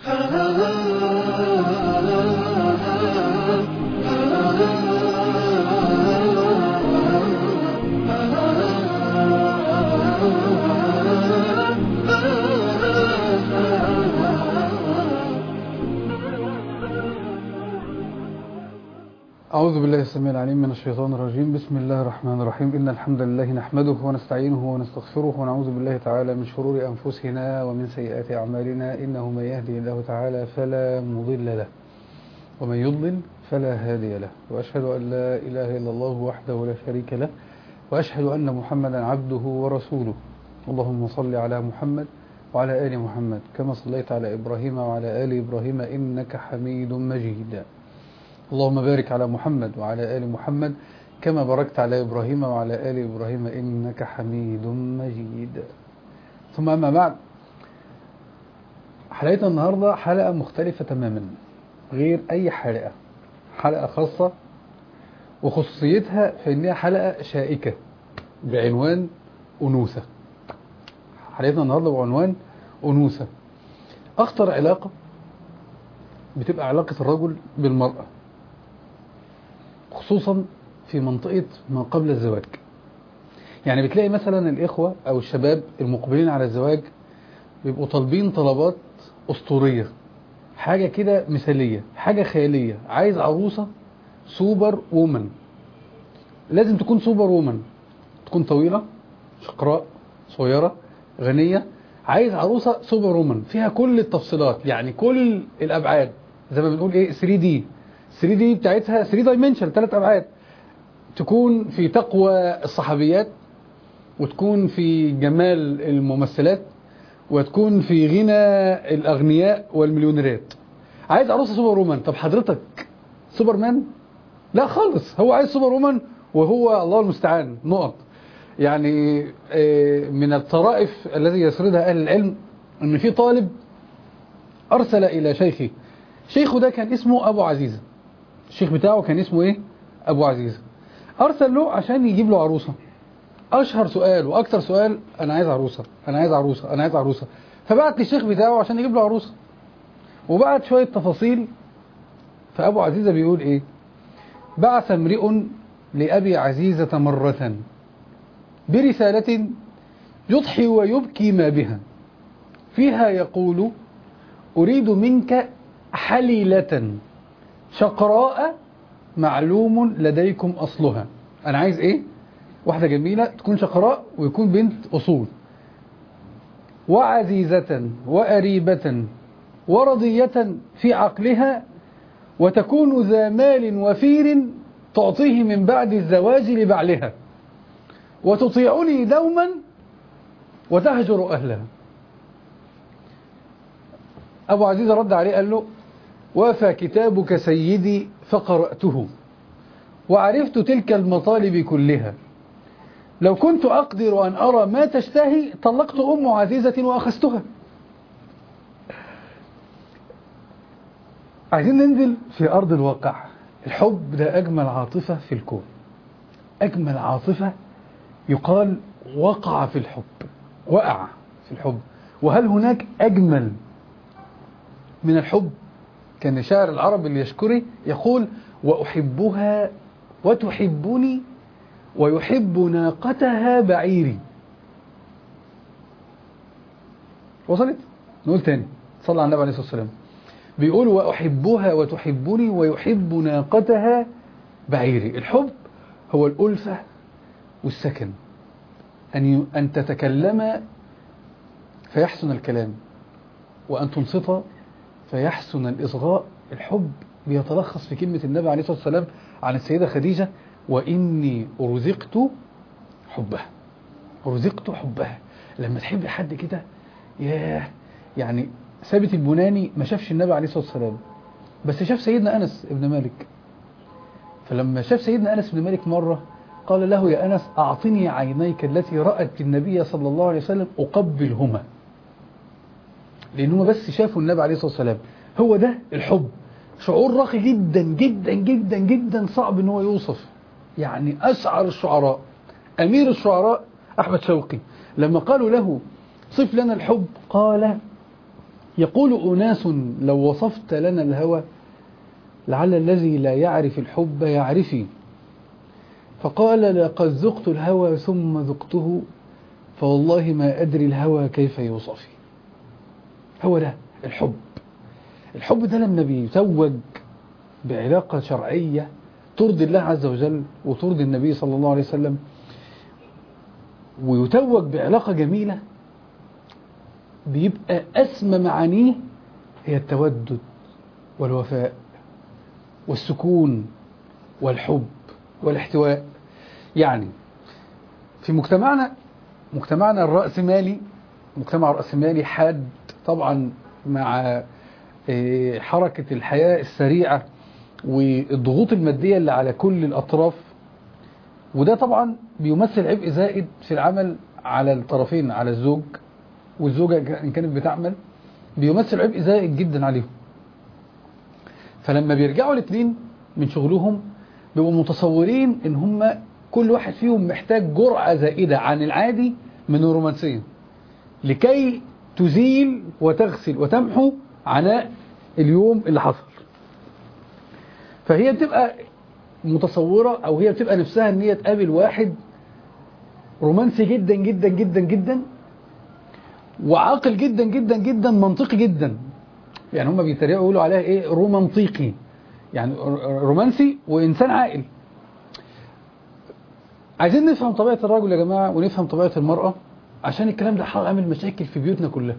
أعوذ بالله السميع العليم من الشيطان الرجيم بسم الله الرحمن الرحيم إن الحمد لله نحمده ونستعينه ونستغفره ونعوذ بالله تعالى من شرور أنفسنا ومن سيئات أعمالنا إنه من يهدي الله تعالى فلا مضل له ومن يضلل فلا هادي له وأشهد أن لا إله إلا الله وحده لا شريك له وأشهد أن محمدا عبده ورسوله اللهم صل على محمد وعلى آل محمد كما صليت على إبراهيم وعلى آل إبراهيم إنك حميد مجيد اللهم بارك على محمد وعلى آل محمد كما باركت على إبراهيم وعلى آل إبراهيم إنك حميد مجيد ثم أما بعد حلقتنا النهاردة حلقة مختلفة تماما غير أي حلقة حلقة خاصة وخصوصيتها في أنها حلقة شائكة بعنوان أنوثة حلقتنا النهاردة بعنوان أنوثة أخطر علاقة بتبقى علاقة الرجل بالمرأة خصوصا في منطقة ما قبل الزواج يعني بتلاقي مثلا الإخوة أو الشباب المقبلين على الزواج بيبقوا طالبين طلبات أسطورية حاجة كده مثالية حاجة خيالية عايز عروسة سوبر وومن لازم تكون سوبر وومن تكون طويلة شقراء صغيرة غنية عايز عروسة سوبر وومن فيها كل التفصيلات يعني كل الأبعاد زي ما بنقول ايه 3 دي 3 دي بتاعتها 3 دايمنشن ثلاث ابعاد تكون في تقوى الصحابيات وتكون في جمال الممثلات وتكون في غنى الاغنياء والمليونيرات عايز عروسه سوبر وومن طب حضرتك سوبرمان لا خالص هو عايز سوبر وومن وهو الله المستعان نقط يعني من الطرائف الذي يسردها اهل العلم ان في طالب ارسل الى شيخه شيخه ده كان اسمه ابو عزيزه الشيخ بتاعه كان اسمه ايه ابو عزيزه ارسل له عشان يجيب له عروسه اشهر سؤال واكثر سؤال انا عايز عروسه انا عايز عروسه انا عايز عروسه فبعت للشيخ بتاعه عشان يجيب له عروسه وبعت شويه تفاصيل فابو عزيزه بيقول ايه بعث امرئ لابي عزيزه مره برساله يضحي ويبكي ما بها فيها يقول أريد منك حليلة شقراء معلوم لديكم أصلها أنا عايز إيه واحدة جميلة تكون شقراء ويكون بنت أصول وعزيزة وأريبة ورضية في عقلها وتكون ذا مال وفير تعطيه من بعد الزواج لبعلها وتطيعني دوما وتهجر أهلها أبو عزيز رد عليه قال له وافى كتابك سيدي فقرأته وعرفت تلك المطالب كلها لو كنت أقدر أن أرى ما تشتهي طلقت أم عزيزة وأخذتها عايزين ننزل في أرض الواقع الحب ده أجمل عاطفة في الكون أجمل عاطفة يقال وقع في الحب وقع في الحب وهل هناك أجمل من الحب كان شاعر العرب اللي يشكري يقول وأحبها وتحبني ويحب ناقتها بعيري وصلت نقول تاني صلى على النبي عليه الصلاة والسلام بيقول وأحبها وتحبني ويحب ناقتها بعيري الحب هو الألفة والسكن أن أن تتكلم فيحسن الكلام وأن تنصت فيحسن الإصغاء الحب بيتلخص في كلمة النبي عليه الصلاة والسلام عن السيدة خديجة وإني رزقت حبها رزقت حبها لما تحب حد كده ياه يعني ثابت البناني ما شافش النبي عليه الصلاة والسلام بس شاف سيدنا أنس ابن مالك فلما شاف سيدنا أنس بن مالك مرة قال له يا أنس أعطني عينيك التي رأت النبي صلى الله عليه وسلم أقبلهما لأنهم بس شافوا النبي عليه الصلاة والسلام هو ده الحب شعور راقي جدا جدا جدا جدا صعب ان هو يوصف يعني أسعر الشعراء أمير الشعراء أحمد شوقي لما قالوا له صف لنا الحب قال يقول أناس لو وصفت لنا الهوى لعل الذي لا يعرف الحب يعرفي فقال لقد ذقت الهوى ثم ذقته فوالله ما أدري الهوى كيف يوصف هو ده الحب الحب ده لما بيتوج بعلاقة شرعية ترضي الله عز وجل وترضي النبي صلى الله عليه وسلم ويتوج بعلاقة جميلة بيبقى أسمى معانيه هي التودد والوفاء والسكون والحب والاحتواء يعني في مجتمعنا مجتمعنا الرأسمالي مجتمع رأسمالي حاد طبعا مع حركة الحياة السريعة والضغوط المادية اللي على كل الأطراف وده طبعا بيمثل عبء زائد في العمل على الطرفين على الزوج والزوجة إن كانت بتعمل بيمثل عبء زائد جدا عليهم فلما بيرجعوا الاثنين من شغلهم بيبقوا متصورين ان هم كل واحد فيهم محتاج جرعة زائدة عن العادي من الرومانسية لكي تزيل وتغسل وتمحو عناء اليوم اللي حصل فهي بتبقى متصورة او هي بتبقى نفسها ان هي تقابل واحد رومانسي جدا جدا جدا جدا وعاقل جدا جدا جدا منطقي جدا يعني هم بيتريقوا يقولوا عليها ايه رومانطيقي يعني رومانسي وانسان عاقل عايزين نفهم طبيعة الرجل يا جماعة ونفهم طبيعة المرأة عشان الكلام ده عامل مشاكل في بيوتنا كلها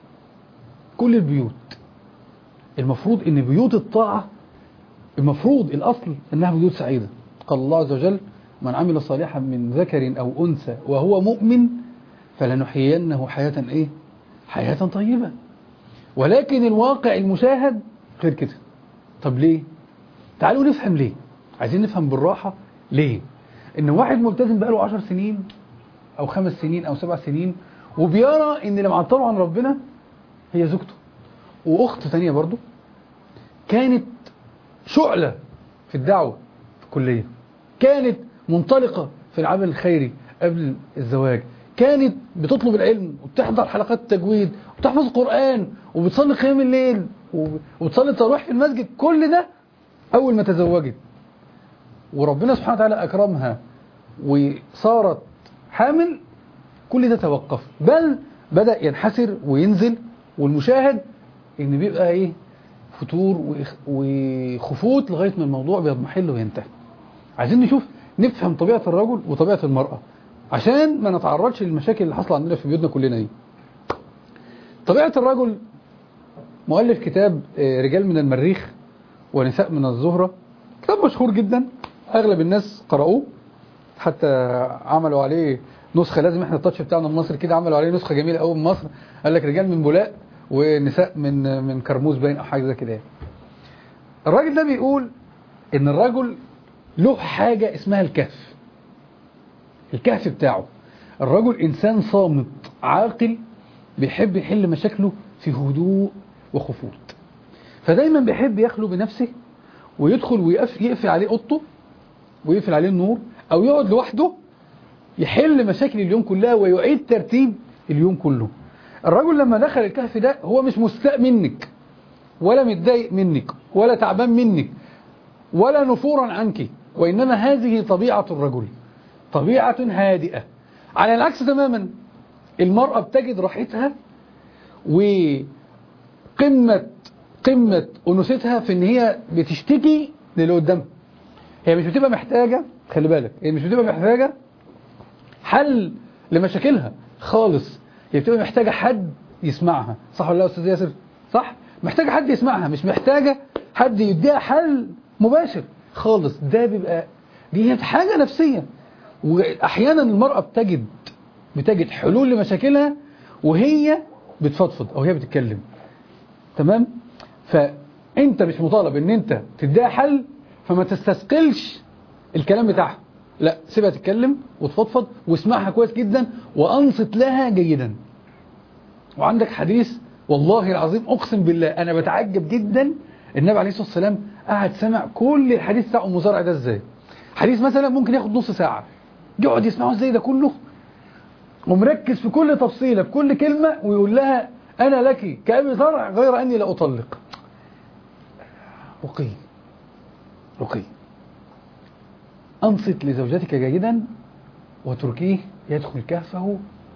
كل البيوت المفروض ان بيوت الطاعة المفروض الاصل انها بيوت سعيدة قال الله عز وجل من عمل صالحا من ذكر او انثى وهو مؤمن فلنحيينه حياة ايه حياة طيبة ولكن الواقع المشاهد غير كده طب ليه تعالوا نفهم ليه عايزين نفهم بالراحة ليه ان واحد ملتزم بقاله عشر سنين او خمس سنين او سبع سنين وبيرى ان اللي معطله عن ربنا هي زوجته واخت تانية برضو كانت شعلة في الدعوة في الكلية كانت منطلقة في العمل الخيري قبل الزواج كانت بتطلب العلم وبتحضر حلقات التجويد وبتحفظ قرآن وبتصلي قيام الليل وبتصلي التراويح في المسجد كل ده أول ما تزوجت وربنا سبحانه وتعالى أكرمها وصارت حامل كل ده توقف بل بدأ ينحسر وينزل والمشاهد ان بيبقى ايه فتور وخفوت لغاية ما الموضوع بيضمحل وينتهي عايزين نشوف نفهم طبيعة الرجل وطبيعة المرأة عشان ما نتعرضش للمشاكل اللي حصل عندنا في بيوتنا كلنا دي طبيعة الرجل مؤلف كتاب رجال من المريخ ونساء من الزهرة كتاب مشهور جدا اغلب الناس قرأوه حتى عملوا عليه نسخة لازم احنا التاتش بتاعنا المصري كده عملوا عليه نسخة جميلة قوي من مصر قال لك رجال من بولاق ونساء من من كرموز باين او حاجه زي كده الراجل ده بيقول ان الرجل له حاجة اسمها الكهف الكهف بتاعه الرجل انسان صامت عاقل بيحب يحل مشاكله في هدوء وخفوت فدايما بيحب يخلو بنفسه ويدخل ويقفل عليه اوضته ويقفل عليه النور او يقعد لوحده يحل مشاكل اليوم كلها ويعيد ترتيب اليوم كله الرجل لما دخل الكهف ده هو مش مستاء منك ولا متضايق منك ولا تعبان منك ولا نفورا عنك وإنما هذه طبيعة الرجل طبيعة هادئة على العكس تماما المرأة بتجد راحتها وقمة قمة أنوثتها في إن هي بتشتكي للي قدامها هي مش بتبقى محتاجة خلي بالك هي مش بتبقى محتاجة حل لمشاكلها خالص هي بتبقى محتاجة حد يسمعها صح ولا لا يا أستاذ ياسر صح محتاجة حد يسمعها مش محتاجة حد يديها حل مباشر خالص ده بيبقى دي حاجة نفسية وأحيانا المرأة بتجد بتجد حلول لمشاكلها وهي بتفضفض أو هي بتتكلم تمام فأنت مش مطالب ان انت تديها حل فما تستثقلش الكلام بتاعها لا سيبها تتكلم وتفضفض واسمعها كويس جدا وأنصت لها جيدا وعندك حديث والله العظيم أقسم بالله أنا بتعجب جدا النبي عليه الصلاة والسلام قعد سمع كل الحديث بتاع أم زرع ده ازاي حديث مثلا ممكن ياخد نص ساعة يقعد يسمعه ازاي ده كله ومركز في كل تفصيلة في كل كلمة ويقول لها أنا لك كأبي زرع غير أني لا أطلق رقي رقي أنصت لزوجتك جيدا وتركيه يدخل كهفه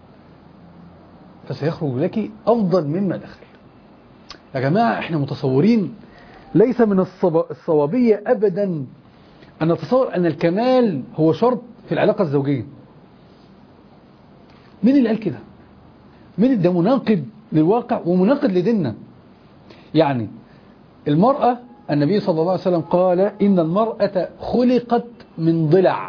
فسيخرج لك أفضل مما دخل يا جماعة احنا متصورين ليس من الصب- الصوابية أبدا أن نتصور أن الكمال هو شرط في العلاقة الزوجية مين اللي قال كده مين ده مناقض للواقع ومناقض لديننا يعني المرأة النبي صلى الله عليه وسلم قال إن المرأة خلقت من ضلع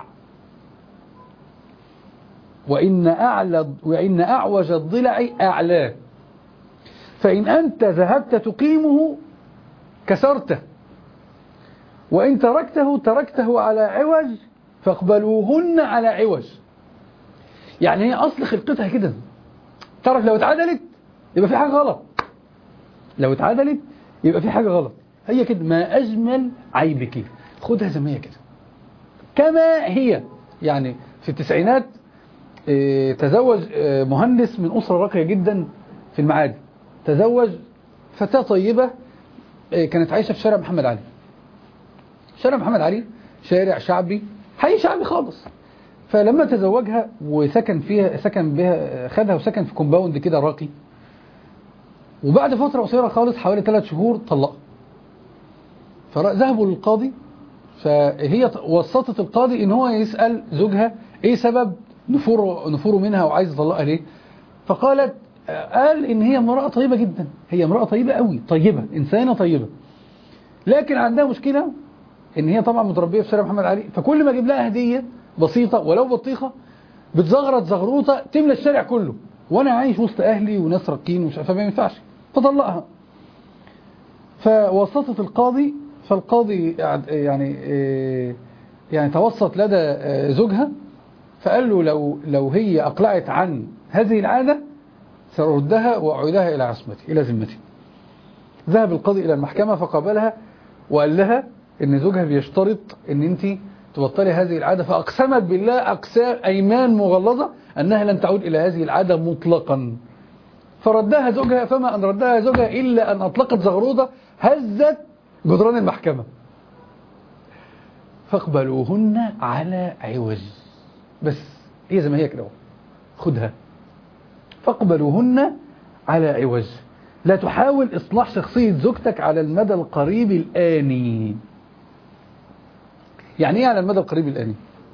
وإن أعلى وإن أعوج الضلع أعلاه فإن أنت ذهبت تقيمه كسرته وإن تركته تركته على عوج فاقبلوهن على عوج يعني هي أصل خلقتها كده تعرف لو اتعدلت يبقى في حاجة غلط لو اتعدلت يبقى في حاجة غلط هي كده ما أجمل عيبك خدها زي ما هي كده كما هي يعني في التسعينات آه، تزوج آه، مهندس من أسرة راقية جدا في المعادي تزوج فتاة طيبة آه، كانت عايشة في شارع محمد علي شارع محمد علي شارع شعبي حي شعبي خالص فلما تزوجها وسكن فيها سكن بها خدها وسكن في كومباوند كده راقي وبعد فترة قصيرة خالص حوالي ثلاث شهور طلقها فذهبوا للقاضي فهي وسطت القاضي ان هو يسأل زوجها ايه سبب نفوره, نفوره منها وعايز يطلقها ليه فقالت قال ان هي امرأة طيبة جدا هي امرأة طيبة قوي طيبة انسانة طيبة لكن عندها مشكلة ان هي طبعا متربية في شارع محمد علي فكل ما اجيب لها هدية بسيطة ولو بطيخة بتزغرط زغروطة تملى الشارع كله وانا عايش وسط اهلي وناس راقين ومش عارفة ما ينفعش فطلقها فوسطت القاضي فالقاضي يعني يعني توسط لدى زوجها فقال له لو لو هي أقلعت عن هذه العادة سأردها وأعيدها إلى عصمتي إلى ذمتي ذهب القاضي إلى المحكمة فقابلها وقال لها إن زوجها بيشترط إن أنت تبطلي هذه العادة فأقسمت بالله أقسام أيمان مغلظة أنها لن تعود إلى هذه العادة مطلقا فردها زوجها فما أن ردها زوجها إلا أن أطلقت زغروضة هزت جدران المحكمة فاقبلوهن على عوج بس هي زي ما هي كده اهو. خدها فاقبلوهن على عوج لا تحاول إصلاح شخصية زوجتك على المدى القريب الآني يعني ايه على المدى القريب الآني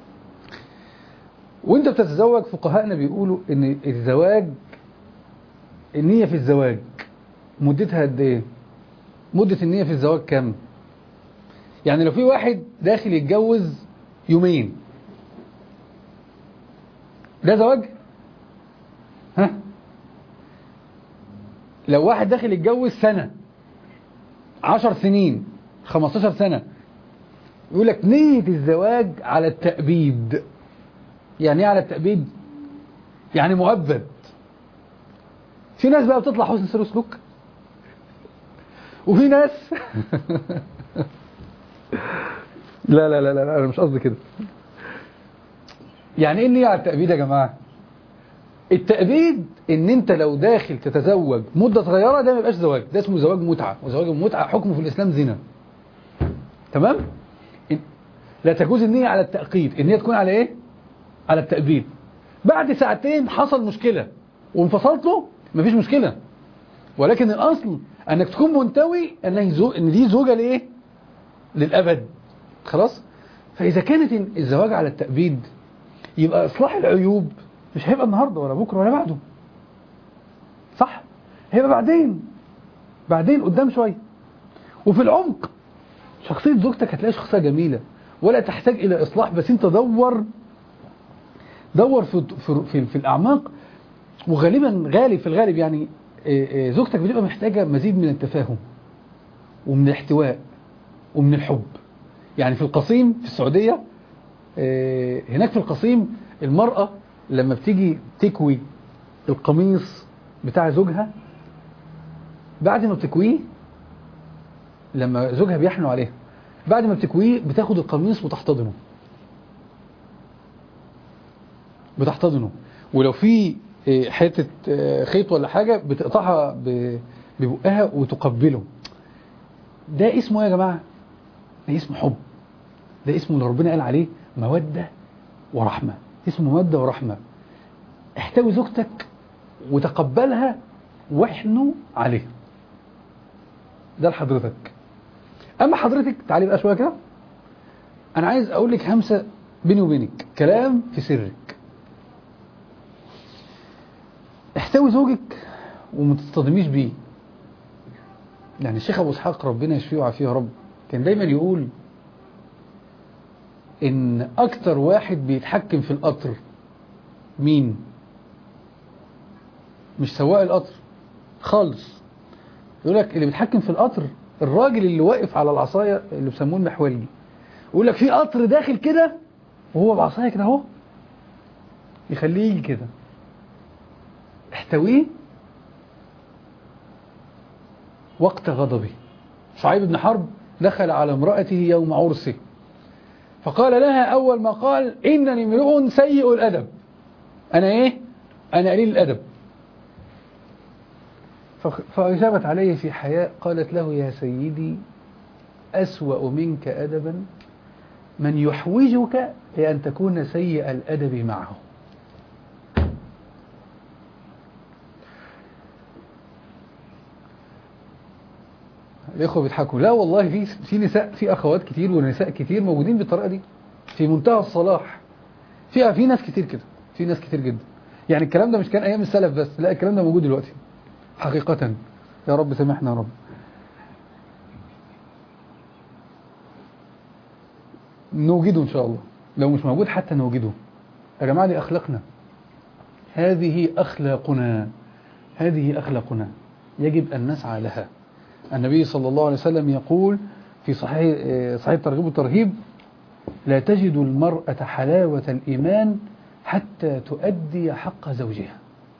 وانت بتتزوج فقهاءنا بيقولوا ان الزواج النية في الزواج مدتها قد ايه مدة النية في الزواج كام يعني لو في واحد داخل يتجوز يومين ده زواج ها لو واحد داخل يتجوز سنة عشر سنين خمستاشر سنة يقول لك نية الزواج على التأبيد يعني ايه على التأبيد يعني مؤبد في ناس بقى بتطلع حسن سير وسلوك وفي ناس لا لا لا لا انا مش قصدي كده يعني ايه النية على التأبيد يا جماعة التأبيد ان انت لو داخل تتزوج مدة صغيرة ده ما يبقاش زواج ده اسمه زواج متعة وزواج المتعة حكمه في الاسلام زنا تمام لا تجوز النية على التأقيد النية تكون على ايه على التأبيد بعد ساعتين حصل مشكلة وانفصلت له مفيش مشكلة ولكن الأصل أنك تكون منتوي أن زو... إن دي زوجة لإيه للأبد خلاص فإذا كانت الزواج على التأبيد يبقى إصلاح العيوب مش هيبقى النهاردة ولا بكرة ولا بعده صح هيبقى بعدين بعدين قدام شوية وفي العمق شخصية زوجتك هتلاقي شخصية جميلة ولا تحتاج إلى إصلاح بس أنت دور دور في, في, في, في الأعماق وغالبا غالب في الغالب يعني زوجتك بتبقى محتاجة مزيد من التفاهم ومن الاحتواء ومن الحب يعني في القصيم في السعودية هناك في القصيم المرأة لما بتيجي تكوي القميص بتاع زوجها بعد ما بتكويه لما زوجها بيحنوا عليها بعد ما بتكويه بتاخد القميص وتحتضنه بتحتضنه ولو في إيه، حتة آه، خيط ولا حاجة بتقطعها ب- ببقها وتقبله ده اسمه ايه يا جماعة ده اسمه حب ده اسمه اللي ربنا قال عليه مودة ورحمة اسمه مودة ورحمة احتوي زوجتك وتقبلها واحنوا عليها ده لحضرتك اما حضرتك تعالي بقى شويه كده انا عايز اقول لك همسه بيني وبينك كلام في سرك احتوي زوجك وما تصطدميش بيه يعني الشيخ ابو اسحاق ربنا يشفيه ويعافيه يا رب كان دايما يقول ان اكتر واحد بيتحكم في القطر مين مش سواق القطر خالص يقول لك اللي بيتحكم في القطر الراجل اللي واقف على العصايه اللي بيسموه المحولجي يقول لك في قطر داخل كده وهو بعصايه كده اهو يخليه يجي كده احتويه وقت غضبه شعيب بن حرب دخل على امرأته يوم عرسه فقال لها أول ما قال إنني امرؤ سيء الأدب أنا إيه؟ أنا قليل الأدب فخ- فأجابت عليه في حياء قالت له يا سيدي أسوأ منك أدبا من يحوجك لأن تكون سيء الأدب معه الإخوة بيضحكوا لا والله في في نساء في أخوات كتير ونساء كتير موجودين بالطريقة دي في منتهى الصلاح في في ناس كتير كده في ناس كتير جدا يعني الكلام ده مش كان أيام السلف بس لا الكلام ده موجود دلوقتي حقيقة يا رب سامحنا يا رب نوجده إن شاء الله لو مش موجود حتى نوجده يا جماعة دي أخلاقنا هذه أخلاقنا هذه أخلاقنا يجب أن نسعى لها النبي صلى الله عليه وسلم يقول في صحيح آه، صحيح الترغيب والترهيب لا تجد المرأة حلاوة الإيمان حتى تؤدي حق زوجها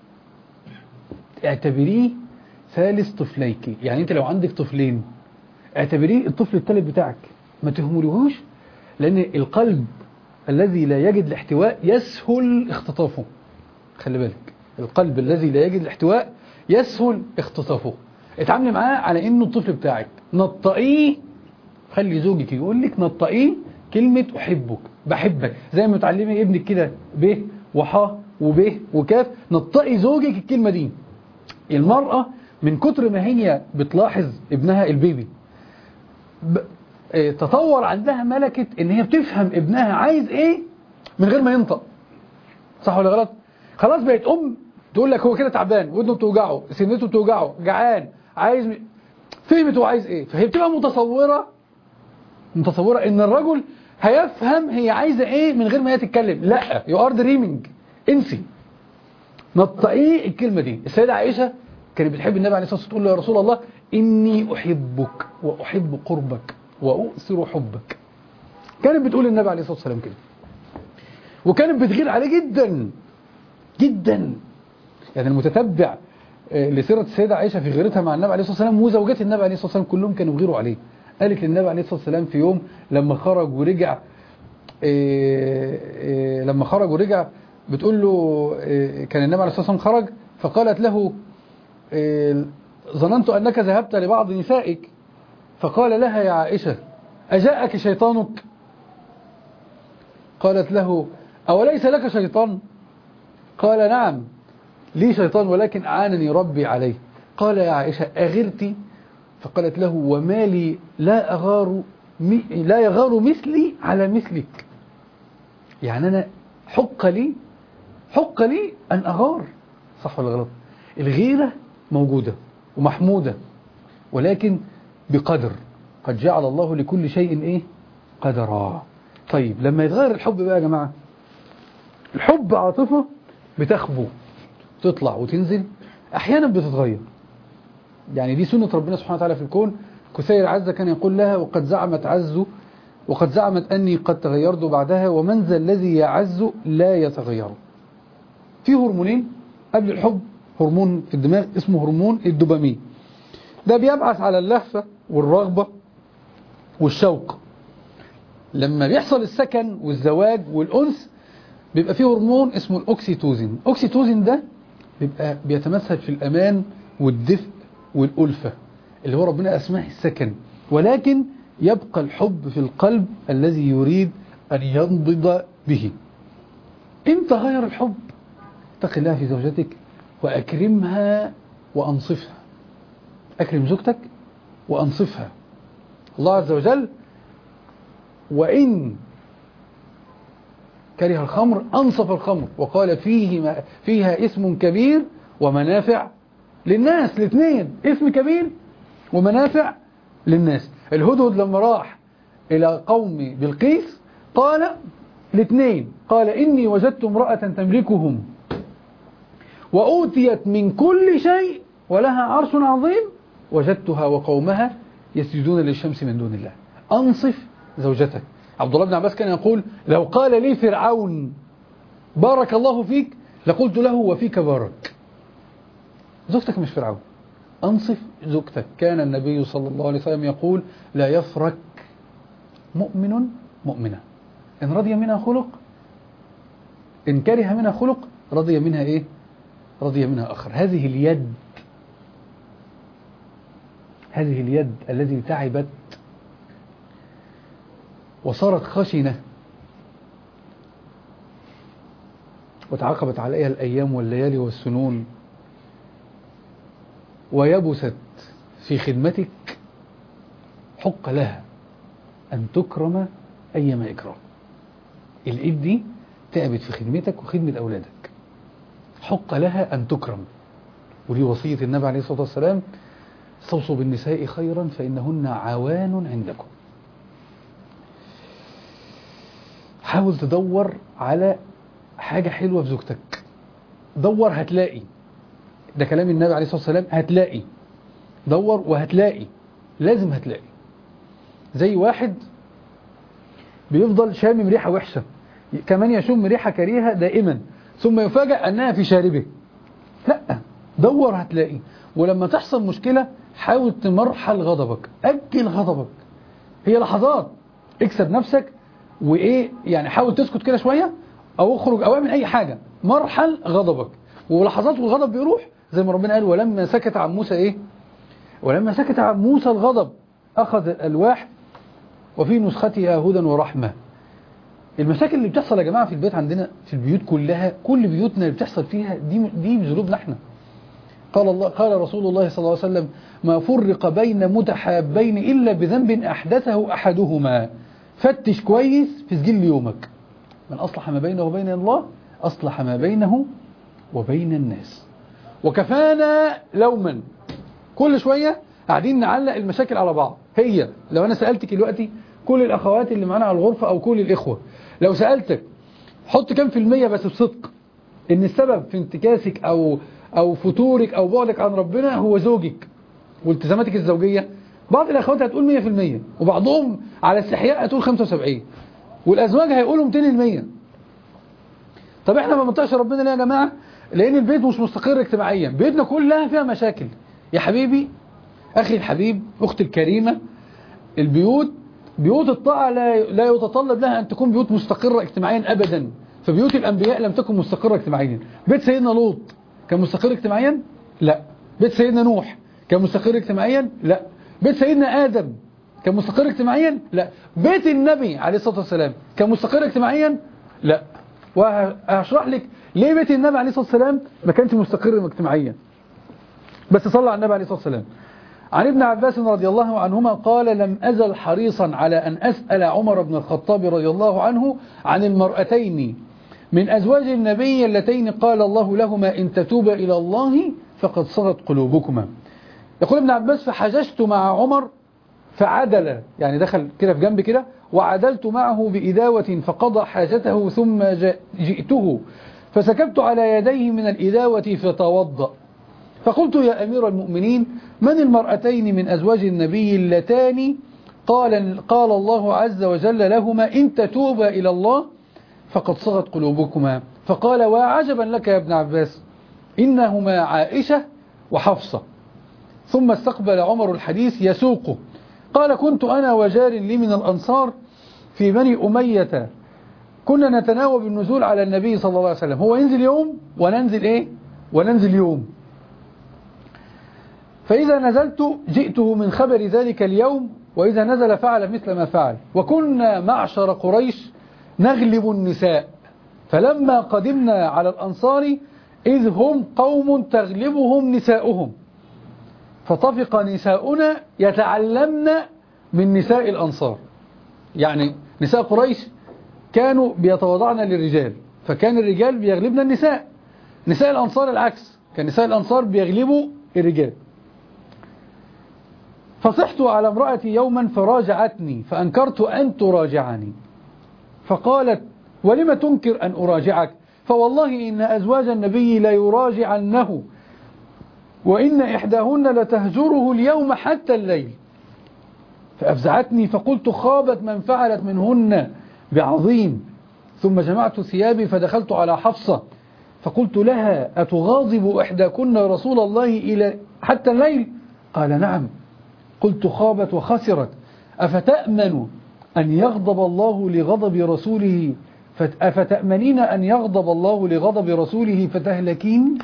اعتبريه ثالث طفليك يعني انت لو عندك طفلين اعتبريه الطفل الثالث بتاعك ما تهملهوش لان القلب الذي لا يجد الاحتواء يسهل اختطافه خلي بالك القلب الذي لا يجد الاحتواء يسهل اختطافه اتعاملي معاه على انه الطفل بتاعك نطقيه خلي زوجك يقول لك نطقيه كلمة أحبك بحبك زي ما تعلمي ابنك كده ب وح وب وكاف نطقي زوجك الكلمة دي المرأة من كتر ما هي بتلاحظ ابنها البيبي ب... اه، تطور عندها ملكة ان هي بتفهم ابنها عايز ايه من غير ما ينطق صح ولا غلط خلاص بقت ام تقول لك هو كده تعبان ودنه بتوجعه سنته بتوجعه جعان عايز م... فهمت هو عايز ايه فهي بتبقى متصوره متصوره ان الرجل هيفهم هي عايزه ايه من غير ما هي تتكلم لا يو ار دريمينج انسي نطقيه الكلمه دي السيده عائشه كانت بتحب النبي عليه الصلاه والسلام تقول له يا رسول الله اني احبك واحب قربك واؤثر حبك كانت بتقول للنبي عليه الصلاه والسلام كده وكانت بتغير عليه جدا جدا يعني المتتبع آه، لسيرة السيدة عائشة في غيرتها مع النبي عليه الصلاة والسلام وزوجات النبي عليه الصلاة والسلام كلهم كانوا بيغيروا عليه قالت للنبي عليه الصلاة والسلام في يوم لما خرج ورجع آه، آه، لما خرج ورجع بتقول له آه، كان النبي عليه الصلاة والسلام خرج فقالت له آه، ظننت أنك ذهبت لبعض نسائك فقال لها يا عائشة أجاءك شيطانك قالت له أوليس لك شيطان قال نعم لي شيطان ولكن أعانني ربي عليه قال يا عائشة أغرت فقالت له وما لي لا أغار مي- لا يغار مثلي على مثلك يعني أنا حق لي حق لي أن أغار صح ولا غلط الغيرة موجودة ومحمودة ولكن بقدر قد جعل الله لكل شيء إيه قدرا طيب لما يتغير الحب بقى يا جماعة الحب عاطفة بتخبو تطلع وتنزل أحيانا بتتغير يعني دي سنة ربنا سبحانه وتعالى في الكون كثير عزة كان يقول لها وقد زعمت عز وقد زعمت أني قد تغيرت بعدها ومن ذا الذي يعز لا يتغير في هرمونين قبل الحب هرمون في الدماغ اسمه هرمون الدوبامين ده بيبعث على اللهفة والرغبة والشوق لما بيحصل السكن والزواج والأنس بيبقى فيه هرمون اسمه الأوكسيتوزين الأوكسيتوزين ده بيبقى بيتمثل في الأمان والدفء والألفة اللي هو ربنا أسماه السكن ولكن يبقى الحب في القلب الذي يريد أن ينضد به انت غير الحب اتق الله في زوجتك وأكرمها وأنصفها أكرم زوجتك وأنصفها الله عز وجل وإن كره الخمر أنصف الخمر وقال فيه ما فيها اسم كبير ومنافع للناس الاثنين اسم كبير ومنافع للناس الهدهد لما راح إلى قوم بلقيس قال الاثنين قال إني وجدت امرأة تملكهم وأوتيت من كل شيء ولها عرش عظيم وجدتها وقومها يسجدون للشمس من دون الله أنصف زوجتك عبد الله بن عباس كان يقول لو قال لي فرعون بارك الله فيك لقلت له وفيك بارك زوجتك مش فرعون أنصف زوجتك كان النبي صلى الله عليه وسلم يقول لا يفرك مؤمن مؤمنة إن رضي منها خلق إن كره منها خلق رضي منها إيه رضي منها آخر هذه اليد هذه اليد التي تعبت وصارت خشنة وتعاقبت عليها الأيام والليالي والسنون ويبست في خدمتك حق لها أن تكرم أيما إكرام الإيد دي تعبت في خدمتك وخدمة أولادك حق لها أن تكرم ودي وصية النبي عليه الصلاة والسلام استوصوا بالنساء خيرا فإنهن عوان عندكم حاول تدور على حاجة حلوة في زوجتك دور هتلاقي ده كلام النبي عليه الصلاة والسلام هتلاقي دور وهتلاقي لازم هتلاقي زي واحد بيفضل شامم ريحة وحشة كمان يشم ريحة كريهة دائما ثم يفاجأ أنها في شاربه لا دور هتلاقي ولما تحصل مشكلة حاول تمرحل غضبك أجل غضبك هي لحظات اكسب نفسك وإيه يعني حاول تسكت كده شوية أو اخرج أو اعمل أي حاجة مرحل غضبك ولحظات والغضب بيروح زي ما ربنا قال ولما سكت عن موسى إيه ولما سكت عن موسى الغضب أخذ الألواح وفي نسختها هدى ورحمة المشاكل اللي بتحصل يا جماعة في البيت عندنا في البيوت كلها كل بيوتنا اللي بتحصل فيها دي دي بذنوبنا احنا قال الله قال رسول الله صلى الله عليه وسلم ما فرق بين متحابين إلا بذنب أحدثه أحدهما فتش كويس في سجل يومك من أصلح ما بينه وبين الله أصلح ما بينه وبين الناس وكفانا لوما كل شوية قاعدين نعلق المشاكل على بعض هي لو أنا سألتك دلوقتي كل الأخوات اللي معانا على الغرفة أو كل الإخوة لو سألتك حط كام في المية بس بصدق إن السبب في انتكاسك أو أو فتورك أو بعدك عن ربنا هو زوجك والتزاماتك الزوجية بعض الأخوات هتقول 100% وبعضهم على استحياء هتقول 75 والأزواج هيقولوا 200% طب احنا ما بنطيعش ربنا ليه يا جماعة لأن البيت مش مستقر اجتماعيا بيتنا كلها فيها مشاكل يا حبيبي أخي الحبيب أختي الكريمة البيوت بيوت الطاعة لا لا يتطلب لها أن تكون بيوت مستقرة اجتماعيا أبدا فبيوت الأنبياء لم تكن مستقرة اجتماعيا بيت سيدنا لوط كان مستقر اجتماعيا لا بيت سيدنا نوح كان مستقر اجتماعيا لا بيت سيدنا آدم كان مستقر اجتماعيا لا بيت النبي عليه الصلاة والسلام كان مستقر اجتماعيا لا وهشرح لك ليه بيت النبي عليه الصلاة والسلام ما كانش مستقر اجتماعيا بس صلى على النبي عليه الصلاة والسلام عن ابن عباس رضي الله عنهما قال لم أزل حريصا على أن أسأل عمر بن الخطاب رضي الله عنه عن المرأتين من أزواج النبي اللتين قال الله لهما إن تتوبا إلى الله فقد صغت قلوبكما يقول ابن عباس فحججت مع عمر فعدل يعني دخل كده في جنب كده وعدلت معه بإداوة فقضى حاجته ثم جئته فسكبت على يديه من الإداوة فتوضأ فقلت يا أمير المؤمنين من المرأتين من أزواج النبي اللتان قال, قال الله عز وجل لهما إن تتوبا إلى الله فقد صغت قلوبكما فقال وعجبا لك يا ابن عباس إنهما عائشة وحفصة ثم استقبل عمر الحديث يسوقه قال كنت أنا وجار لي من الأنصار في بني أمية كنا نتناوب النزول على النبي صلى الله عليه وسلم هو ينزل يوم وننزل إيه وننزل يوم فإذا نزلت جئته من خبر ذلك اليوم وإذا نزل فعل مثل ما فعل وكنا معشر قريش نغلب النساء فلما قدمنا على الأنصار إذ هم قوم تغلبهم نساؤهم فطفق نساؤنا يتعلمن من نساء الأنصار يعني نساء قريش كانوا بيتواضعن للرجال فكان الرجال بيغلبن النساء نساء الأنصار العكس كان نساء الأنصار بيغلبوا الرجال فصحت على امرأتي يوما فراجعتني فأنكرت أن تراجعني فقالت ولم تنكر أن أراجعك فوالله إن أزواج النبي لا يراجعنه وإن إحداهن لتهجره اليوم حتى الليل فأفزعتني فقلت خابت من فعلت منهن بعظيم ثم جمعت ثيابي فدخلت على حفصة فقلت لها أتغاضب إحداكن رسول الله إلى حتى الليل قال نعم قلت خابت وخسرت أفتأمن أن يغضب الله لغضب رسوله أفتأمنين أن يغضب الله لغضب رسوله فتهلكين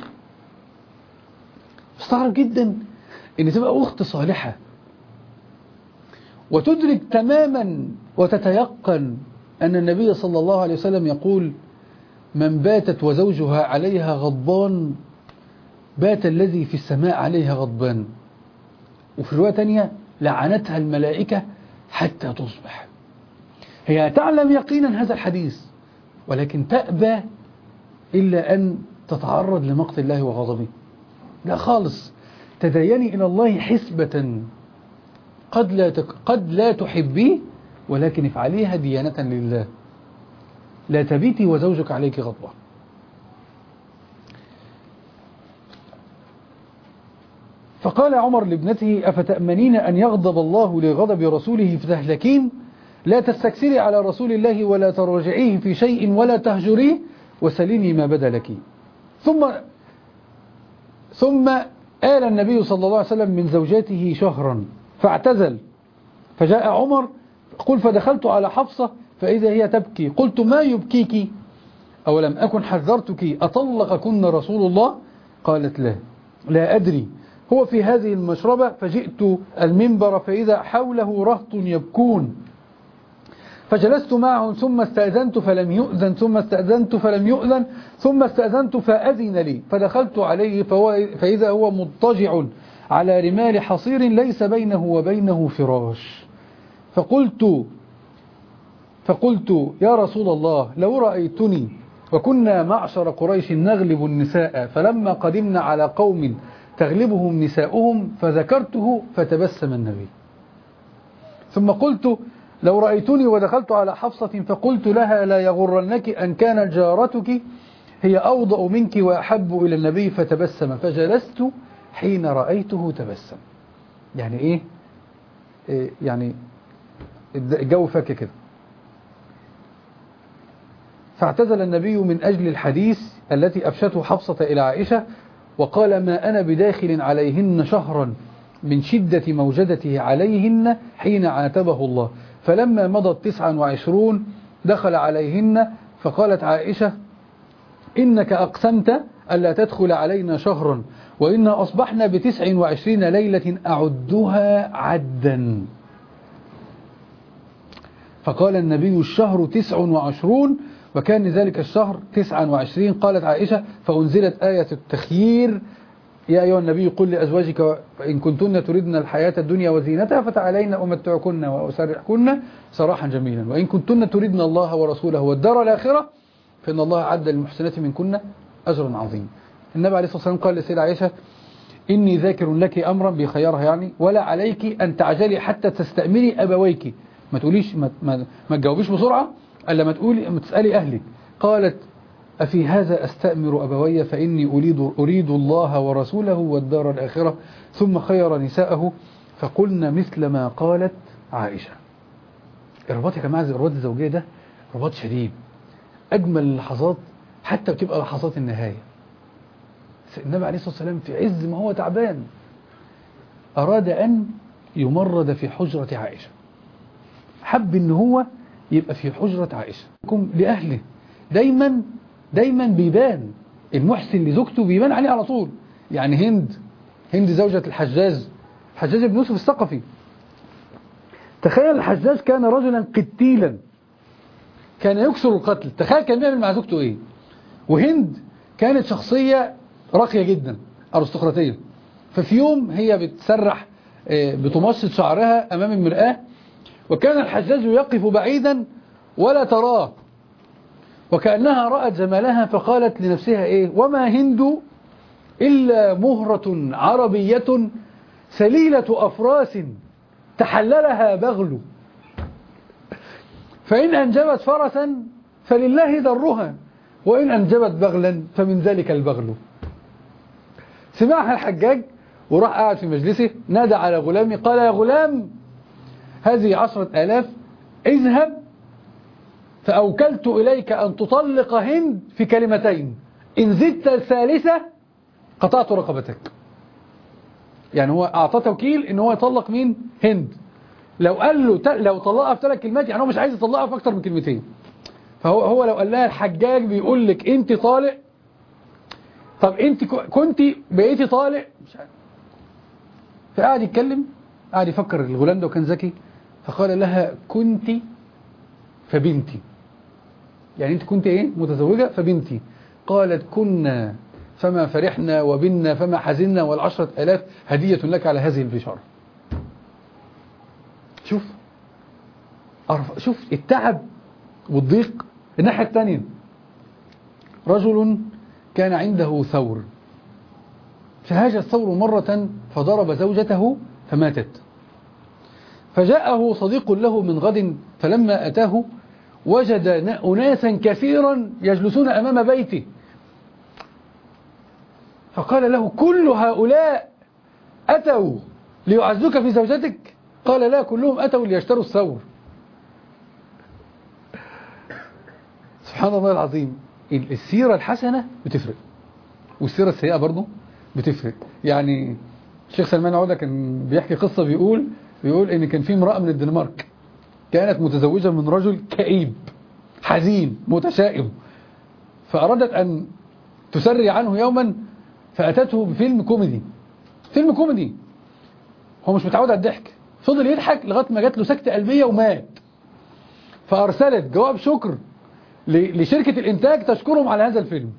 استغرب جدا ان تبقى اخت صالحة وتدرك تماما وتتيقن ان النبي صلى الله عليه وسلم يقول من باتت وزوجها عليها غضبان بات الذي في السماء عليها غضبان وفي رواية تانية لعنتها الملائكة حتى تصبح هي تعلم يقينا هذا الحديث ولكن تأبى إلا أن تتعرض لمقت الله وغضبه لا خالص تديني إلى الله حسبة قد لا تك قد لا تحبيه ولكن افعليها ديانة لله لا تبيتي وزوجك عليك غضبة فقال عمر لابنته أفتأمنين أن يغضب الله لغضب رسوله فتهلكين لا تستكثري على رسول الله ولا تراجعيه في شيء ولا تهجريه وسليني ما بدا لك ثم ثم آل النبي صلى الله عليه وسلم من زوجاته شهرا فاعتزل فجاء عمر قل فدخلت على حفصة فإذا هي تبكي قلت ما يبكيك أولم أكن حذرتك أطلقكن رسول الله قالت لا لا أدري هو في هذه المشربة فجئت المنبر فإذا حوله رهط يبكون فجلست معهم ثم استأذنت فلم يؤذن ثم استأذنت فلم يؤذن ثم استأذنت فأذن لي فدخلت عليه فهو فإذا هو مضطجع على رمال حصير ليس بينه وبينه فراش فقلت فقلت يا رسول الله لو رأيتني وكنا معشر قريش نغلب النساء فلما قدمنا على قوم تغلبهم نساؤهم فذكرته فتبسم النبي ثم قلت لو رأيتني ودخلت على حفصة فقلت لها لا يغرنك أن كانت جارتك هي أوضأ منك وأحب إلى النبي فتبسم فجلست حين رأيته تبسم يعني إيه, إيه يعني الجو فك كده فاعتزل النبي من أجل الحديث التي أفشته حفصة إلى عائشة وقال ما أنا بداخل عليهن شهرا من شدة موجدته عليهن حين عاتبه الله فلما مضت تسعا وعشرون دخل عليهن فقالت عائشة إنك أقسمت ألا تدخل علينا شهرا وإنا أصبحنا بتسع وعشرين ليلة أعدها عدا فقال النبي الشهر تسع وعشرون وكان ذلك الشهر تسعا وعشرين قالت عائشة فأنزلت آية التخيير يا أيها النبي قل لأزواجك إن كنتن تردن الحياة الدنيا وزينتها فتعالين أمتعكن وأسرحكن سراحا جميلا وإن كنتن تردن الله ورسوله والدار الآخرة فإن الله عد للمحسنات منكن أجرا عظيما النبي عليه الصلاة والسلام قال لسيدة عائشة إني ذاكر لك أمرا بخيارها يعني ولا عليك أن تعجلي حتى تستأمري أبويك ما تقوليش ما, ما, ما تجاوبيش بسرعة ألا ما تقولي ما تسألي أهلك قالت أفي هذا أستأمر أبوي فإني أريد, أريد الله ورسوله والدار الآخرة ثم خير نساءه فقلنا مثل ما قالت عائشة الرباط يا جماعة الرباط الزوجية ده رباط شديد أجمل اللحظات حتى بتبقى لحظات النهاية النبي عليه الصلاة والسلام في عز ما هو تعبان أراد أن يمرد في حجرة عائشة حب ان هو يبقى في حجرة عائشة لأهله دايما دايما بيبان المحسن لزوجته بيبان عليه على طول يعني هند هند زوجة الحجاج الحجاج بن يوسف الثقفي تخيل الحجاج كان رجلا قتيلا كان يكسر القتل تخيل كان بيعمل مع زوجته ايه وهند كانت شخصية راقية جدا أرستقراطية ففي يوم هي بتسرح آه، بتمشط شعرها أمام المرآة وكان الحجاج يقف بعيدا ولا تراه وكأنها رأت جمالها فقالت لنفسها إيه وما هند إلا مهرة عربية سليلة أفراس تحللها بغل فإن أنجبت فرسا فلله درها وإن أنجبت بغلا فمن ذلك البغل سمعها الحجاج وراح قاعد في مجلسه نادى على غلامي قال يا غلام هذه عشرة آلاف اذهب فأوكلت إليك أن تطلق هند في كلمتين إن زدت الثالثة قطعت رقبتك يعني هو أعطى توكيل إن هو يطلق مين هند لو قال له ت- لو طلقها في ثلاث كلمات يعني هو مش عايز يطلقها في أكتر من كلمتين فهو هو لو قال لها الحجاج بيقول لك أنت طالق طب أنت كنت بقيتي طالق مش عارف فقعد يتكلم قعد يفكر الغلام ده وكان ذكي فقال لها كنت فبنتي يعني انت كنت ايه متزوجة فبنتي قالت كنا فما فرحنا وبنا فما حزنا والعشرة آلاف هدية لك على هذه البشارة شوف أعرف شوف التعب والضيق الناحية الثانية رجل كان عنده ثور فهاج الثور مرة فضرب زوجته فماتت فجاءه صديق له من غد فلما أتاه وجد أناسا كثيرا يجلسون أمام بيته فقال له كل هؤلاء أتوا ليعزوك في زوجتك قال لا كلهم أتوا ليشتروا الثور سبحان الله العظيم السيرة الحسنة بتفرق والسيرة السيئة برضه بتفرق يعني الشيخ سلمان عودة كان بيحكي قصة بيقول بيقول ان كان في امرأة من الدنمارك كانت متزوجة من رجل كئيب حزين متشائم فأرادت أن تسري عنه يوما فأتته بفيلم كوميدي فيلم كوميدي هو مش متعود على الضحك فضل يضحك لغاية ما جات له سكتة قلبية ومات فأرسلت جواب شكر ل- لشركة الإنتاج تشكرهم على هذا الفيلم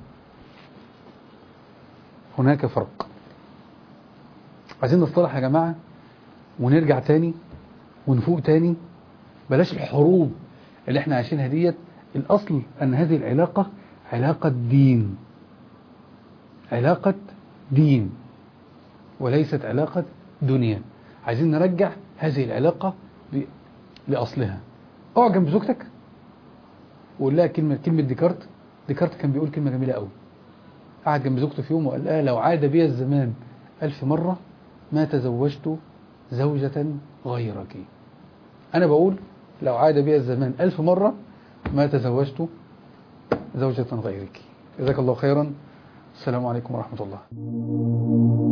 هناك فرق عايزين نصطلح يا جماعة ونرجع تاني ونفوق تاني بلاش الحروب اللي احنا عايشينها ديت الأصل أن هذه العلاقة علاقة دين علاقة دين وليست علاقة دنيا عايزين نرجع هذه العلاقة ب- لأصلها اقعد جنب زوجتك وقول لها كلمة كلمة ديكارت ديكارت كان بيقول كلمة جميلة قوي قعد جنب زوجته في يوم وقال لها لو عاد بي الزمان ألف مرة ما تزوجت زوجة غيرك أنا بقول لو عاد بي الزمان ألف مرة ما تزوجت زوجة غيرك جزاك الله خيرا السلام عليكم ورحمة الله